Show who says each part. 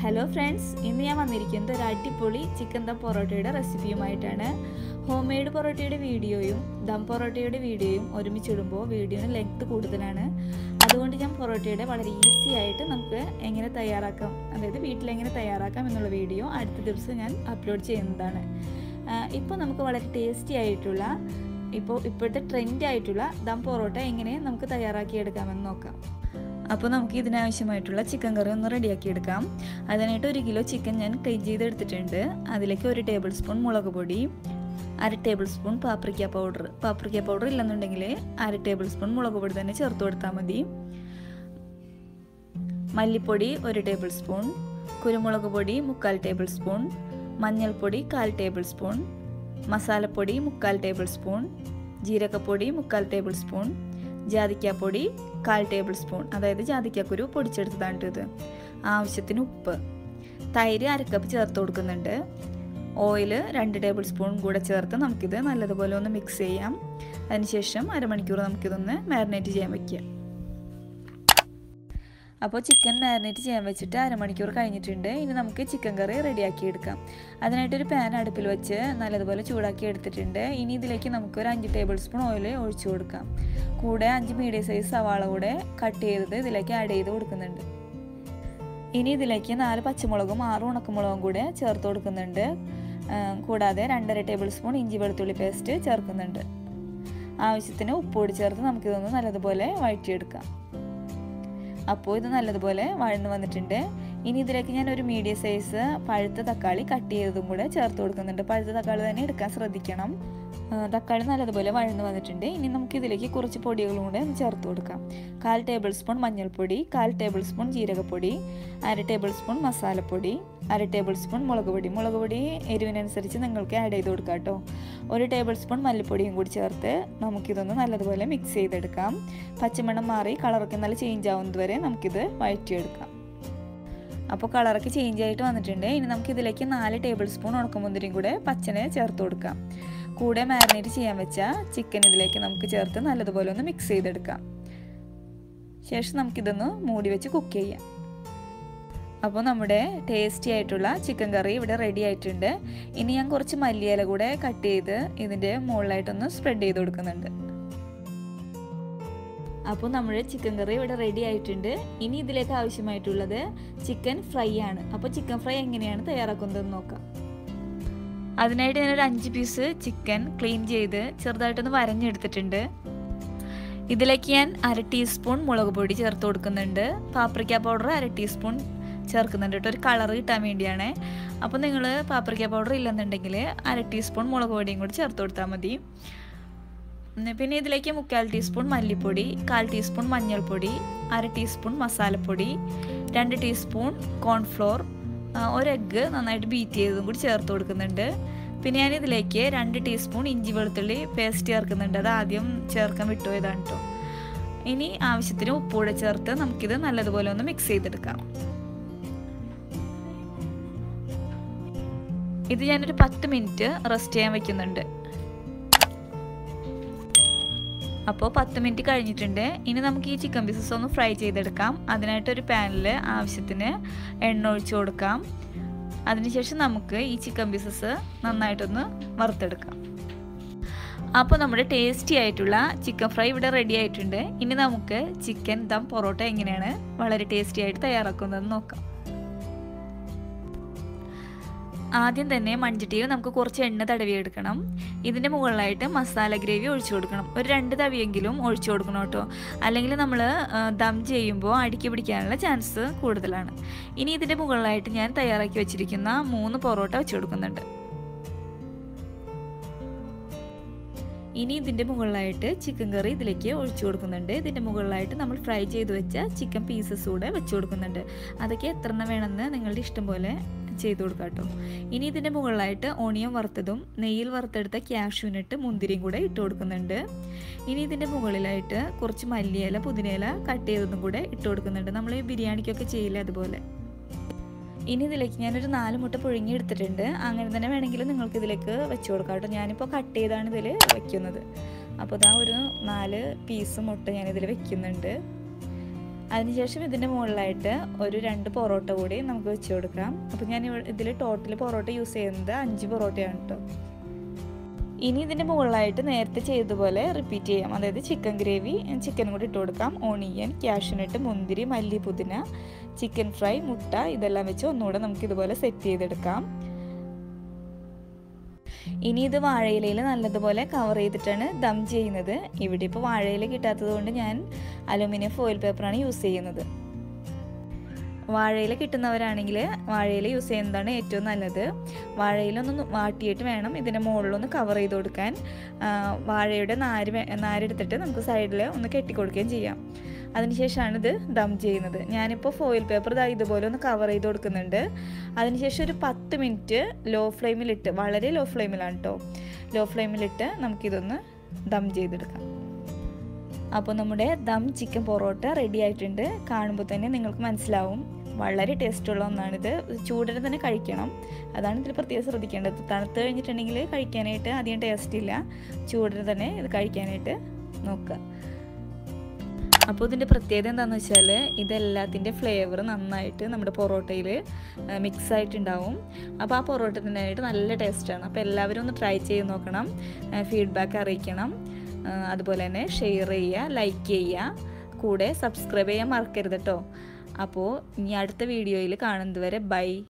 Speaker 1: hello friends ഇന്ന് ഞാൻ വന്നിരിക്കുന്നത് ഒരു അടിപൊളി ചിക്കൻ ദം പൊറോട്ടയുടെ റെസിപ്പിയുമായിട്ടാണ് ഹോം മെയ്ഡ് പൊറോട്ടയുടെ വീഡിയോയും ദം പൊറോട്ടയുടെ വീഡിയോയും ഒരുമിച്ചിടുമ്പോൾ വീഡിയോന് ലെങ്ത് കൂടുതലാണ് അതുകൊണ്ട് ഞാൻ പൊറോട്ടയുടെ വളരെ ഈസി ആയിട്ട് നമുക്ക് എങ്ങനെ തയ്യാറാക്കാം അതായത് വീട്ടിലെങ്ങനെ തയ്യാറാക്കാം എന്നുള്ള വീഡിയോ അടുത്ത ദിവസം ഞാൻ അപ്ലോഡ് ചെയ്യുന്നതാണ് ഇപ്പോൾ നമുക്ക് വളരെ ടേസ്റ്റി ആയിട്ടുള്ള ഇപ്പോൾ ഇപ്പോഴത്തെ ട്രെൻഡ് ആയിട്ടുള്ള ദം പൊറോട്ട എങ്ങനെ നമുക്ക് തയ്യാറാക്കിയെടുക്കാമെന്ന് നോക്കാം അപ്പോൾ നമുക്ക് ഇതിനാവശ്യമായിട്ടുള്ള ചിക്കൻ കറി ഒന്ന് റെഡിയാക്കി എടുക്കാം അതിനായിട്ട് ഒരു കിലോ ചിക്കൻ ഞാൻ ക്ലീൻ ചെയ്തെടുത്തിട്ടുണ്ട് അതിലേക്ക് ഒരു ടേബിൾ സ്പൂൺ മുളക് പൊടി അര tablespoon paprika powder paprika powder ഇല്ലെന്നുണ്ടെങ്കിൽ അര ടേബിൾ സ്പൂൺ മുളക് പൊടി തന്നെ ചേർത്ത് കൊടുത്താൽ മതി മല്ലിപ്പൊടി ഒരു ടേബിൾ സ്പൂൺ കുരുമുളക് പൊടി മുക്കാൽ ടേബിൾ സ്പൂൺ മഞ്ഞൾപ്പൊടി കാൽ ടേബിൾ സ്പൂൺ മസാലപ്പൊടി മുക്കാൽ ടേബിൾ സ്പൂൺ ജീരകപ്പൊടി മുക്കാൽ ടേബിൾ സ്പൂൺ ജാതിക്കാപ്പൊടി കാൽ ടേബിൾ സ്പൂൺ അതായത് ജാതിക്കാക്കുരു പൊടിച്ചെടുത്തതാണ് ഇത് ആവശ്യത്തിന് ഉപ്പ് തൈര് അരക്കപ്പ് ചേർത്ത് കൊടുക്കുന്നുണ്ട് ഓയിൽ രണ്ട് ടേബിൾ സ്പൂൺ കൂടെ ചേർത്ത് നമുക്കിത് നല്ലതുപോലെ ഒന്ന് മിക്സ് ചെയ്യാം അതിനുശേഷം അരമണിക്കൂർ നമുക്കിതൊന്ന് മാരിനേറ്റ് ചെയ്യാൻ വയ്ക്കുക അപ്പോൾ ചിക്കൻ മാരിനേറ്റ് ചെയ്യാൻ വെച്ചിട്ട് അരമണിക്കൂർ കഴിഞ്ഞിട്ടുണ്ട് ഇനി നമുക്ക് ചിക്കൻ കറി റെഡിയാക്കി എടുക്കാം അതിനായിട്ടൊരു പാൻ അടുപ്പിൽ വെച്ച് നല്ലതുപോലെ ചൂടാക്കി എടുത്തിട്ടുണ്ട് ഇനി ഇതിലേക്ക് നമുക്ക് ഒരു അഞ്ച് ടേബിൾ സ്പൂൺ ഓയിൽ ഒഴിച്ചു കൊടുക്കാം കൂടെ അഞ്ച് മീഡിയം സൈസ് സവാള കൂടെ കട്ട് ചെയ്തത് ഇതിലേക്ക് ആഡ് ചെയ്ത് കൊടുക്കുന്നുണ്ട് ഇനി ഇതിലേക്ക് നാല് പച്ചമുളകും ആറ് ഉണക്കമുളകും കൂടെ ചേർത്ത് കൊടുക്കുന്നുണ്ട് കൂടാതെ രണ്ടര ടേബിൾ സ്പൂൺ ഇഞ്ചി വെളുത്തുള്ളി പേസ്റ്റ് ചേർക്കുന്നുണ്ട് ആവശ്യത്തിന് ഉപ്പുപൊടി ചേർത്ത് നമുക്കിതൊന്ന് നല്ലതുപോലെ വഴറ്റിയെടുക്കാം അപ്പോൾ ഇത് നല്ലതുപോലെ വഴന്ന് വന്നിട്ടുണ്ട് ഇനി ഇതിലേക്ക് ഞാൻ ഒരു മീഡിയം സൈസ് പഴുത്ത തക്കാളി കട്ട് ചെയ്തതും കൂടെ ചേർത്ത് കൊടുക്കുന്നുണ്ട് പഴുത്ത തക്കാളി തന്നെ എടുക്കാൻ ശ്രദ്ധിക്കണം തക്കാളി നല്ലതുപോലെ വഴന്ന് വന്നിട്ടുണ്ട് ഇനി നമുക്ക് ഇതിലേക്ക് കുറച്ച് പൊടികളും കൂടെ ചേർത്ത് കൊടുക്കാം കാൽ ടേബിൾ സ്പൂൺ മഞ്ഞൾപ്പൊടി കാൽ ടേബിൾ സ്പൂൺ ജീരകപ്പൊടി അര ടേബിൾ സ്പൂൺ മസാലപ്പൊടി അര ടേബിൾ സ്പൂൺ മുളക് പൊടി മുളക് പൊടി എരിവിനനുസരിച്ച് നിങ്ങൾക്ക് ആഡ് ചെയ്ത് കൊടുക്കാം കേട്ടോ ഒരു ടേബിൾ സ്പൂൺ മല്ലിപ്പൊടിയും കൂടി ചേർത്ത് നമുക്കിതൊന്ന് നല്ലതുപോലെ മിക്സ് ചെയ്തെടുക്കാം പച്ചമണം മാറി കളറൊക്കെ നല്ല ചേഞ്ച് ആവുന്നത് വരെ നമുക്കിത് വഴറ്റിയെടുക്കാം അപ്പോൾ കളറൊക്കെ ചേഞ്ച് ആയിട്ട് വന്നിട്ടുണ്ട് ഇനി നമുക്ക് ഇതിലേക്ക് നാല് ടേബിൾ സ്പൂൺ ഉണക്കമുന്തിരിയും കൂടെ പച്ചനെ ചേർത്ത് കൊടുക്കാം കൂടെ മാരിനേറ്റ് ചെയ്യാൻ വെച്ച ചിക്കൻ ഇതിലേക്ക് നമുക്ക് ചേർത്ത് നല്ലതുപോലെ ഒന്ന് മിക്സ് ചെയ്തെടുക്കാം ശേഷം നമുക്കിതൊന്ന് മൂടി വെച്ച് കുക്ക് ചെയ്യാം അപ്പോൾ നമ്മുടെ ടേസ്റ്റി ആയിട്ടുള്ള ചിക്കൻ കറി ഇവിടെ റെഡി ആയിട്ടുണ്ട് ഇനി ഞാൻ കുറച്ച് മല്ലിയില കൂടെ കട്ട് ചെയ്ത് ഇതിൻ്റെ മുകളിലായിട്ടൊന്ന് സ്പ്രെഡ് ചെയ്ത് കൊടുക്കുന്നുണ്ട് അപ്പോൾ നമ്മുടെ ചിക്കൻ കറി ഇവിടെ റെഡി ആയിട്ടുണ്ട് ഇനി ഇതിലേക്ക് ആവശ്യമായിട്ടുള്ളത് ചിക്കൻ ഫ്രൈ ആണ് അപ്പോൾ ചിക്കൻ ഫ്രൈ എങ്ങനെയാണ് തയ്യാറാക്കുന്നതെന്ന് നോക്കാം അതിനായിട്ട് ഞാനൊരു അഞ്ച് പീസ് ചിക്കൻ ക്ലീൻ ചെയ്ത് ചെറുതായിട്ടൊന്ന് വരഞ്ഞെടുത്തിട്ടുണ്ട് ഇതിലേക്ക് ഞാൻ അര ടീസ്പൂൺ മുളക് പൊടി ചേർത്ത് കൊടുക്കുന്നുണ്ട് പാപ്രിക്ക പൗഡർ അര ടീസ്പൂൺ ചേർക്കുന്നുണ്ട് കേട്ടോ ഒരു കളർ കിട്ടാൻ വേണ്ടിയാണ് അപ്പോൾ നിങ്ങൾ പാപ്രിക്ക പൗഡർ ഇല്ലെന്നുണ്ടെങ്കിൽ അര ടീസ്പൂൺ മുളക് പൊടിയും കൂടി ചേർത്ത് കൊടുത്താൽ മതി പിന്നെ ഇതിലേക്ക് മുക്കാൽ ടീസ്പൂൺ മല്ലിപ്പൊടി കാൽ ടീസ്പൂൺ മഞ്ഞൾപ്പൊടി അര ടീസ്പൂൺ മസാലപ്പൊടി രണ്ട് ടീസ്പൂൺ കോൺഫ്ലോർ ഒരു എഗ്ഗ് നന്നായിട്ട് ബീറ്റ് ചെയ്തതും കൂടി ചേർത്ത് കൊടുക്കുന്നുണ്ട് പിന്നെ ഞാൻ ഇതിലേക്ക് രണ്ട് ടീസ്പൂൺ ഇഞ്ചി വെളുത്തുള്ളി പേസ്റ്റ് ചേർക്കുന്നുണ്ട് അത് ആദ്യം ചേർക്കാൻ വിട്ടുപോയതാണ് കേട്ടോ ഇനി ആവശ്യത്തിന് ഉപ്പ് കൂടെ ചേർത്ത് നമുക്കിത് നല്ലതുപോലെ ഒന്ന് മിക്സ് ചെയ്തെടുക്കാം ഇത് ഞാനൊരു പത്ത് മിനിറ്റ് റെസ്റ്റ് ചെയ്യാൻ വെക്കുന്നുണ്ട് അപ്പോൾ പത്ത് മിനിറ്റ് കഴിഞ്ഞിട്ടുണ്ട് ഇനി നമുക്ക് ഈ ചിക്കൻ പീസസ് ഒന്ന് ഫ്രൈ ചെയ്തെടുക്കാം അതിനായിട്ട് ഒരു പാനിൽ ആവശ്യത്തിന് എണ്ണ ഒഴിച്ചു കൊടുക്കാം അതിനുശേഷം നമുക്ക് ഈ ചിക്കൻ പീസസ് നന്നായിട്ടൊന്ന് വറുത്തെടുക്കാം അപ്പോൾ നമ്മുടെ ടേസ്റ്റി ആയിട്ടുള്ള ചിക്കൻ ഫ്രൈ ഇവിടെ റെഡി ആയിട്ടുണ്ട് ഇനി നമുക്ക് ചിക്കൻ ദം പൊറോട്ട എങ്ങനെയാണ് വളരെ ടേസ്റ്റി ആയിട്ട് തയ്യാറാക്കുന്നതെന്ന് നോക്കാം ആദ്യം തന്നെ മൺചട്ടിയിൽ നമുക്ക് കുറച്ച് എണ്ണ തടവിയെടുക്കണം ഇതിൻ്റെ മുകളിലായിട്ട് മസാല ഗ്രേവി ഒഴിച്ചു കൊടുക്കണം ഒരു രണ്ട് തവിയെങ്കിലും ഒഴിച്ചു കൊടുക്കണം കേട്ടോ അല്ലെങ്കിൽ നമ്മൾ ദം ചെയ്യുമ്പോൾ അടുക്കി പിടിക്കാനുള്ള ചാൻസ് കൂടുതലാണ് ഇനി ഇതിൻ്റെ മുകളിലായിട്ട് ഞാൻ തയ്യാറാക്കി വെച്ചിരിക്കുന്ന മൂന്ന് പൊറോട്ട വെച്ച് കൊടുക്കുന്നുണ്ട് ഇനി ഇതിൻ്റെ മുകളിലായിട്ട് ചിക്കൻ കറി ഇതിലേക്ക് ഒഴിച്ചു കൊടുക്കുന്നുണ്ട് ഇതിൻ്റെ മുകളിലായിട്ട് നമ്മൾ ഫ്രൈ ചെയ്ത് വെച്ച ചിക്കൻ പീസസ് കൂടെ വെച്ച് കൊടുക്കുന്നുണ്ട് അതൊക്കെ എത്ര എണ്ണം വേണമെന്ന് നിങ്ങളുടെ ഇഷ്ടം പോലെ ചെയ്ത് കൊടുക്കാം കേട്ടോ ഇനി ഇതിൻ്റെ മുകളിലായിട്ട് ഓണിയൻ വറുത്തതും നെയ്യിൽ വറുത്തെടുത്ത ക്യാഷ്യൂനിട്ട് മുന്തിരിയും കൂടെ ഇട്ട് കൊടുക്കുന്നുണ്ട് ഇനി ഇതിൻ്റെ മുകളിലായിട്ട് കുറച്ച് മല്ലിയില പുതിനയില കട്ട് ചെയ്തതും കൂടെ ഇട്ട് കൊടുക്കുന്നുണ്ട് നമ്മൾ ഈ ബിരിയാണിക്കൊക്കെ ചെയ്യില്ല അതുപോലെ ഇനി ഇതിലേക്ക് ഞാനൊരു നാല് മുട്ട പുഴുങ്ങി എടുത്തിട്ടുണ്ട് അങ്ങനെ തന്നെ വേണമെങ്കിൽ നിങ്ങൾക്ക് ഇതിലേക്ക് വെച്ച് കൊടുക്കാം കേട്ടോ ഞാനിപ്പോൾ കട്ട് ചെയ്താണ് ഇതിൽ വെക്കുന്നത് അപ്പോൾ ഇതാ ഒരു നാല് പീസ് മുട്ട ഞാനിതിൽ വെക്കുന്നുണ്ട് അതിനുശേഷം ഇതിൻ്റെ മുകളിലായിട്ട് ഒരു രണ്ട് പൊറോട്ട കൂടി നമുക്ക് വെച്ച് കൊടുക്കാം അപ്പോൾ ഞാൻ ഇതിൽ ടോട്ടൽ പൊറോട്ട യൂസ് ചെയ്യുന്നത് അഞ്ച് പൊറോട്ടയാണ് കേട്ടോ ഇനി ഇതിൻ്റെ മുകളിലായിട്ട് നേരത്തെ ചെയ്തതുപോലെ റിപ്പീറ്റ് ചെയ്യാം അതായത് ചിക്കൻ ഗ്രേവി ചിക്കനും കൂടി ഇട്ട് കൊടുക്കാം ഓണിയൻ ക്യാഷ്യൂനട്ട് മുന്തിരി മല്ലി പുതിന ചിക്കൻ ഫ്രൈ മുട്ട ഇതെല്ലാം വെച്ച് ഒന്നുകൂടെ നമുക്ക് ഇതുപോലെ സെറ്റ് ചെയ്തെടുക്കാം ഇനി ഇത് വാഴയിലയിൽ നല്ലതുപോലെ കവർ ചെയ്തിട്ടാണ് ദം ചെയ്യുന്നത് ഇവിടെ ഇപ്പോൾ വാഴയില കിട്ടാത്തത് കൊണ്ട് ഞാൻ അലുമിനിയം ഫോയിൽ പേപ്പറാണ് യൂസ് ചെയ്യുന്നത് വാഴയില കിട്ടുന്നവരാണെങ്കിൽ വാഴയില യൂസ് ചെയ്യുന്നതാണ് ഏറ്റവും നല്ലത് വാഴയിലൊന്ന് വാട്ടിയിട്ട് വേണം ഇതിൻ്റെ മുകളിലൊന്ന് കവർ ചെയ്ത് കൊടുക്കാൻ വാഴയുടെ നാര് നാരെടുത്തിട്ട് നമുക്ക് സൈഡിൽ ഒന്ന് കെട്ടിക്കൊടുക്കുകയും ചെയ്യാം അതിനുശേഷമാണ് ഇത് ദം ചെയ്യുന്നത് ഞാനിപ്പോൾ ഫോയിൽ പേപ്പർ ഇതാ ഇതുപോലെ ഒന്ന് കവർ ചെയ്ത് കൊടുക്കുന്നുണ്ട് അതിനുശേഷം ഒരു പത്ത് മിനിറ്റ് ലോ ഫ്ലെയിമിലിട്ട് വളരെ ലോ ഫ്ലെയിമിലാണ് കേട്ടോ ലോ ഫ്ലെയിമിലിട്ട് നമുക്കിതൊന്ന് ദം ചെയ്തെടുക്കാം അപ്പോൾ നമ്മുടെ ദം ചിക്കൻ പൊറോട്ട റെഡി ആയിട്ടുണ്ട് കാണുമ്പോൾ തന്നെ നിങ്ങൾക്ക് മനസ്സിലാവും വളരെ ടേസ്റ്റുള്ള ഒന്നാണിത് ചൂടിന് തന്നെ കഴിക്കണം അതാണ് ഇതിൽ പ്രത്യേകം ശ്രദ്ധിക്കേണ്ടത് തണുത്ത് കഴിഞ്ഞിട്ടുണ്ടെങ്കിൽ കഴിക്കാനായിട്ട് അധികം ടേസ്റ്റ് ഇല്ല ചൂടിന് തന്നെ ഇത് കഴിക്കാനായിട്ട് നോക്കുക അപ്പോൾ ഇതിൻ്റെ പ്രത്യേകത എന്താണെന്ന് വെച്ചാൽ ഇതെല്ലാത്തിൻ്റെ ഫ്ലേവർ നന്നായിട്ട് നമ്മുടെ പൊറോട്ടയിൽ മിക്സ് ആയിട്ടുണ്ടാവും അപ്പോൾ ആ പൊറോട്ട തിന്നാനായിട്ട് നല്ല ടേസ്റ്റാണ് അപ്പോൾ എല്ലാവരും ഒന്ന് ട്രൈ ചെയ്ത് നോക്കണം ഫീഡ്ബാക്ക് അറിയിക്കണം അതുപോലെ തന്നെ ഷെയർ ചെയ്യുക ലൈക്ക് ചെയ്യുക കൂടെ സബ്സ്ക്രൈബ് ചെയ്യാൻ മറക്കരുത് കേട്ടോ അപ്പോൾ ഇനി അടുത്ത വീഡിയോയിൽ കാണുന്നത് വരെ ബൈ